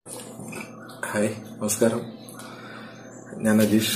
hi നമസ്കാരം ഞാൻ അജീഷ്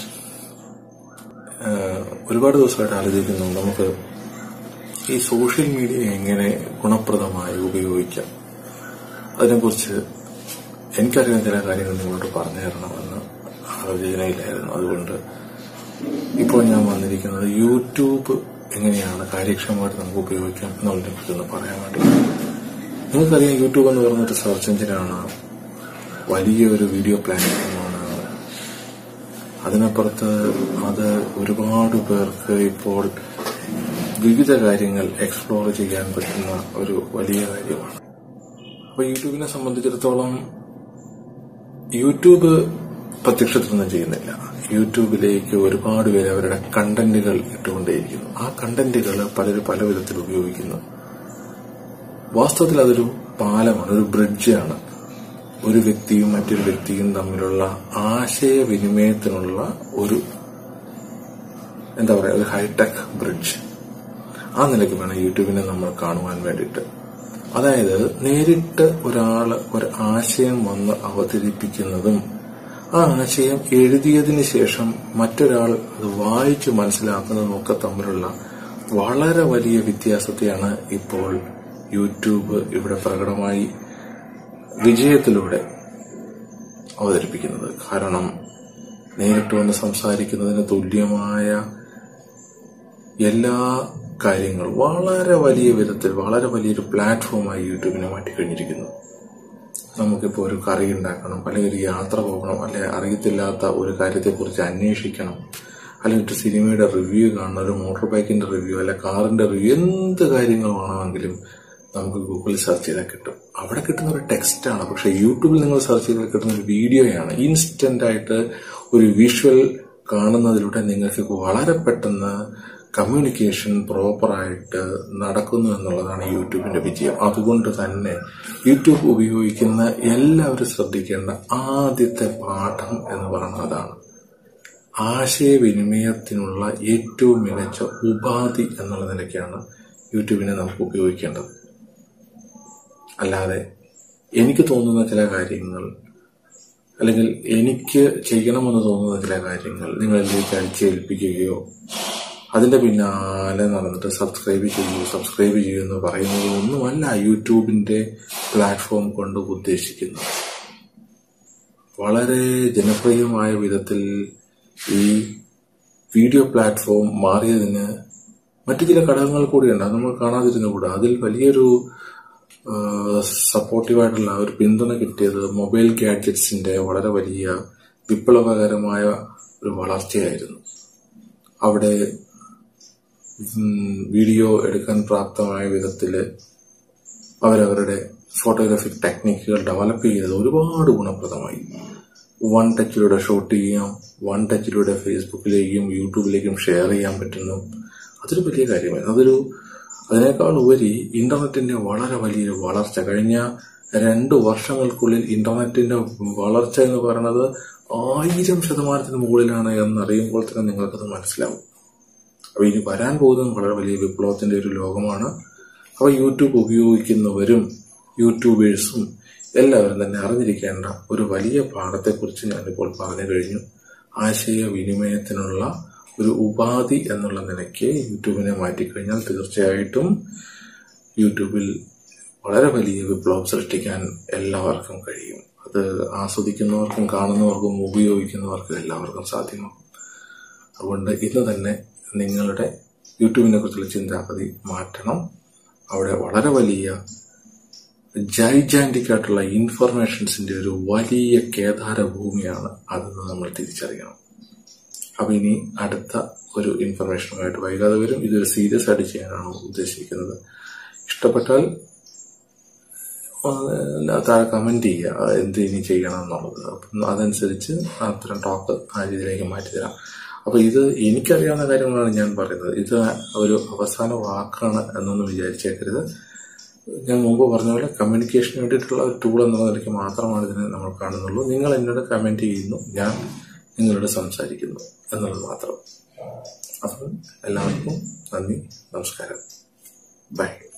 ആഹ് ഒരുപാട് ദിവസമായിട്ട് ആലോചിക്കുന്നു നമുക്ക് ഈ സോഷ്യൽ മീഡിയ എങ്ങനെ ഗുണപ്രദമായി ഉപയോഗിക്കാം അതിനെക്കുറിച്ച് എനിക്കറിയാവുന്ന ചില കാര്യങ്ങൾ നിങ്ങളോട് പറഞ്ഞു തരണമെന്ന് ആലോചനയിലായിരുന്നു അതുകൊണ്ട് ഇപ്പോൾ ഞാൻ വന്നിരിക്കുന്നത് യൂട്യൂബ് എങ്ങനെയാണ് കാര്യക്ഷമമായിട്ട് നമുക്ക് ഉപയോഗിക്കാം എന്നുള്ളതിനെ കുറിച്ചൊന്ന് പറയാൻ വേണ്ടി നിങ്ങൾക്കറിയാം യൂട്യൂബ് എന്ന് പറയുന്നൊരു സെർച്ച് എഞ്ചിനാണ് വലിയൊരു വീഡിയോ പ്ലാറ്റ്ഫോമാണ് അതിനപ്പുറത്ത് അത് ഒരുപാട് പേർക്ക് ഇപ്പോൾ വിവിധ കാര്യങ്ങൾ എക്സ്പ്ലോർ ചെയ്യാൻ പറ്റുന്ന ഒരു വലിയ കാര്യമാണ് അപ്പൊ യൂട്യൂബിനെ സംബന്ധിച്ചിടത്തോളം യൂട്യൂബ് പ്രത്യക്ഷത്തിലൊന്നും ചെയ്യുന്നില്ല യൂട്യൂബിലേക്ക് ഒരുപാട് പേര് അവരുടെ കണ്ടന്റുകൾ ഇട്ടുകൊണ്ടേയിരിക്കുന്നു ആ കണ്ടന്റുകൾ പലരും പല വിധത്തിൽ ഉപയോഗിക്കുന്നു വാസ്തവത്തിൽ അതൊരു പാലമാണ് ഒരു ബ്രിഡ്ജാണ് ഒരു വ്യക്തിയും മറ്റൊരു വ്യക്തിയും തമ്മിലുള്ള ആശയവിനിമയത്തിനുള്ള ഒരു എന്താ പറയാ ഒരു ഹൈടെക് ബ്രിഡ്ജ് ആ നിലയ്ക്ക് വേണം യൂട്യൂബിനെ നമ്മൾ കാണുവാൻ വേണ്ടിയിട്ട് അതായത് നേരിട്ട് ഒരാള് ഒരു ആശയം വന്ന് അവതരിപ്പിക്കുന്നതും ആ ആശയം എഴുതിയതിന് ശേഷം മറ്റൊരാൾ അത് വായിച്ചു മനസ്സിലാക്കുന്നതും ഒക്കെ തമ്മിലുള്ള വളരെ വലിയ വ്യത്യാസത്തെയാണ് ഇപ്പോൾ യൂട്യൂബ് ഇവിടെ പ്രകടമായി വിജയത്തിലൂടെ അവതരിപ്പിക്കുന്നത് കാരണം നേരിട്ട് വന്ന് സംസാരിക്കുന്നതിന് തുല്യമായ എല്ലാ കാര്യങ്ങളും വളരെ വലിയ വിധത്തിൽ വളരെ വലിയൊരു പ്ലാറ്റ്ഫോമായി യൂട്യൂബിനെ മാറ്റിക്കഴിഞ്ഞിരിക്കുന്നു നമുക്കിപ്പോൾ ഒരു കറി ഉണ്ടാക്കണം അല്ലെങ്കിൽ ഒരു യാത്ര പോകണം അല്ലെങ്കിൽ അറിയത്തില്ലാത്ത ഒരു കാര്യത്തെക്കുറിച്ച് അന്വേഷിക്കണം അല്ലെങ്കിൽ ഒരു സിനിമയുടെ റിവ്യൂ കാണണം ഒരു മോട്ടോർ ബൈക്കിന്റെ റിവ്യൂ അല്ലെ കാറിന്റെ റിവ്യൂ എന്ത് കാര്യങ്ങൾ വേണമെങ്കിലും നമുക്ക് ഗൂഗിളിൽ സെർച്ച് ചെയ്താൽ കിട്ടും അവിടെ കിട്ടുന്ന ഒരു ടെക്സ്റ്റാണ് പക്ഷെ യൂട്യൂബിൽ നിങ്ങൾ സെർച്ച് ചെയ്താൽ കിട്ടുന്ന ഒരു വീഡിയോയാണ് ഇൻസ്റ്റന്റ് ആയിട്ട് ഒരു വിഷ്വൽ കാണുന്നതിലൂടെ നിങ്ങൾക്ക് വളരെ പെട്ടെന്ന് കമ്മ്യൂണിക്കേഷൻ പ്രോപ്പറായിട്ട് നടക്കുന്നു എന്നുള്ളതാണ് യൂട്യൂബിന്റെ വിജയം അതുകൊണ്ട് തന്നെ യൂട്യൂബ് ഉപയോഗിക്കുന്ന എല്ലാവരും ശ്രദ്ധിക്കേണ്ട ആദ്യത്തെ പാഠം എന്ന് പറയുന്നത് അതാണ് ആശയവിനിമയത്തിനുള്ള ഏറ്റവും മികച്ച ഉപാധി എന്നുള്ള നിലയ്ക്കാണ് യൂട്യൂബിനെ നമുക്ക് ഉപയോഗിക്കേണ്ടത് അല്ലാതെ എനിക്ക് തോന്നുന്ന ചില കാര്യങ്ങൾ അല്ലെങ്കിൽ എനിക്ക് ചെയ്യണമെന്ന് തോന്നുന്ന ചില കാര്യങ്ങൾ നിങ്ങളിലേക്ക് അടിച്ചേൽപ്പിക്കുകയോ അതിന്റെ പിന്നാലെ നടന്നിട്ട് സബ്സ്ക്രൈബ് ചെയ്യൂ സബ്സ്ക്രൈബ് ചെയ്യൂ എന്ന് പറയുന്നത് ഒന്നുമല്ല യൂട്യൂബിന്റെ പ്ലാറ്റ്ഫോം കൊണ്ട് ഉദ്ദേശിക്കുന്നത് വളരെ ജനപ്രിയമായ വിധത്തിൽ ഈ വീഡിയോ പ്ലാറ്റ്ഫോം മാറിയതിന് മറ്റു ചില ഘടകങ്ങൾ കൂടിയുണ്ട് അത് നമ്മൾ കാണാതിരുന്നുകൂടാ അതിൽ വലിയൊരു സപ്പോർട്ടീവായിട്ടുള്ള ഒരു പിന്തുണ കിട്ടിയത് മൊബൈൽ ഗാഡ്ജറ്റ്സിന്റെ വളരെ വലിയ വിപ്ലവകരമായ ഒരു വളർച്ചയായിരുന്നു അവിടെ വീഡിയോ എടുക്കാൻ പ്രാപ്തമായ വിധത്തിൽ അവരവരുടെ ഫോട്ടോഗ്രാഫിക് ടെക്നിക്കുകൾ ഡെവലപ്പ് ചെയ്തത് ഒരുപാട് ഗുണപ്രദമായി വൺ ടച്ചിലൂടെ ഷൂട്ട് ചെയ്യാം വൺ ടച്ചിലൂടെ ഫേസ്ബുക്കിലേക്കും യൂട്യൂബിലേക്കും ഷെയർ ചെയ്യാൻ പറ്റുന്നു അതൊരു വലിയ കാര്യമാണ് അതൊരു അതിനേക്കാൾ ഉപരി ഇന്റർനെറ്റിന്റെ വളരെ വലിയൊരു വളർച്ച കഴിഞ്ഞ രണ്ട് വർഷങ്ങൾക്കുള്ളിൽ ഇന്റർനെറ്റിന്റെ വളർച്ച എന്ന് പറയുന്നത് ആയിരം ശതമാനത്തിന് മുകളിലാണ് എന്നറിയുമ്പോൾ തന്നെ നിങ്ങൾക്കത് മനസ്സിലാവും അപ്പൊ ഇനി വരാൻ പോകുന്നതും വളരെ വലിയ വിപ്ലവത്തിന്റെ ഒരു ലോകമാണ് അപ്പൊ യൂട്യൂബ് ഉപയോഗിക്കുന്നവരും യൂട്യൂബേഴ്സും എല്ലാവരും തന്നെ അറിഞ്ഞിരിക്കേണ്ട ഒരു വലിയ പാഠത്തെക്കുറിച്ച് ഞാനിപ്പോൾ പറഞ്ഞു കഴിഞ്ഞു ആശയവിനിമയത്തിനുള്ള ഒരു ഉപാധി എന്നുള്ള നിലയ്ക്ക് യൂട്യൂബിനെ മാറ്റിക്കഴിഞ്ഞാൽ തീർച്ചയായിട്ടും യൂട്യൂബിൽ വളരെ വലിയ വിപ്ലവം സൃഷ്ടിക്കാൻ എല്ലാവർക്കും കഴിയും അത് ആസ്വദിക്കുന്നവർക്കും കാണുന്നവർക്കും ഉപയോഗിക്കുന്നവർക്കും എല്ലാവർക്കും സാധ്യമാകും അതുകൊണ്ട് ഇന്ന് തന്നെ നിങ്ങളുടെ യൂട്യൂബിനെ കുറിച്ചുള്ള ചിന്താഗതി മാറ്റണം അവിടെ വളരെ വലിയ ജൈജാന്റിക് ആയിട്ടുള്ള ഇൻഫർമേഷൻസിന്റെ ഒരു വലിയ കേദാര ഭൂമിയാണ് അതെന്ന് നമ്മൾ തിരിച്ചറിയണം അപ്പൊ ഇനി അടുത്ത ഒരു ഇൻഫർമേഷനുമായിട്ട് വൈകാതെ വരും ഇതൊരു സീരിയസ് ആയിട്ട് ചെയ്യാനാണ് ഉദ്ദേശിക്കുന്നത് ഇഷ്ടപ്പെട്ടാൽ താഴെ കമന്റ് ചെയ്യുക എന്ത് ഇനി ചെയ്യണം എന്നുള്ളത് അപ്പം അതനുസരിച്ച് അത്തരം ടോക്ക് ആ രീതിയിലേക്ക് മാറ്റിത്തരാം അപ്പൊ ഇത് എനിക്കറിയാവുന്ന കാര്യങ്ങളാണ് ഞാൻ പറയുന്നത് ഇത് ഒരു അവസാന വാക്കാണ് എന്നൊന്നും വിചാരിച്ചേക്കരുത് ഞാൻ മുമ്പ് പറഞ്ഞ പോലെ കമ്മ്യൂണിക്കേഷന് വേണ്ടിയിട്ടുള്ള ഒരു ടൂൾ എന്നുള്ള നിലയ്ക്ക് മാത്രമാണ് ഇതിനെ നമ്മൾ കാണുന്നുള്ളൂ നിങ്ങൾ എന്നോട് കമന്റ് ചെയ്യുന്നു ഞാൻ നിങ്ങളോട് സംസാരിക്കുന്നു എന്നുള്ളത് മാത്രം അപ്പം എല്ലാവർക്കും നന്ദി നമസ്കാരം ബൈ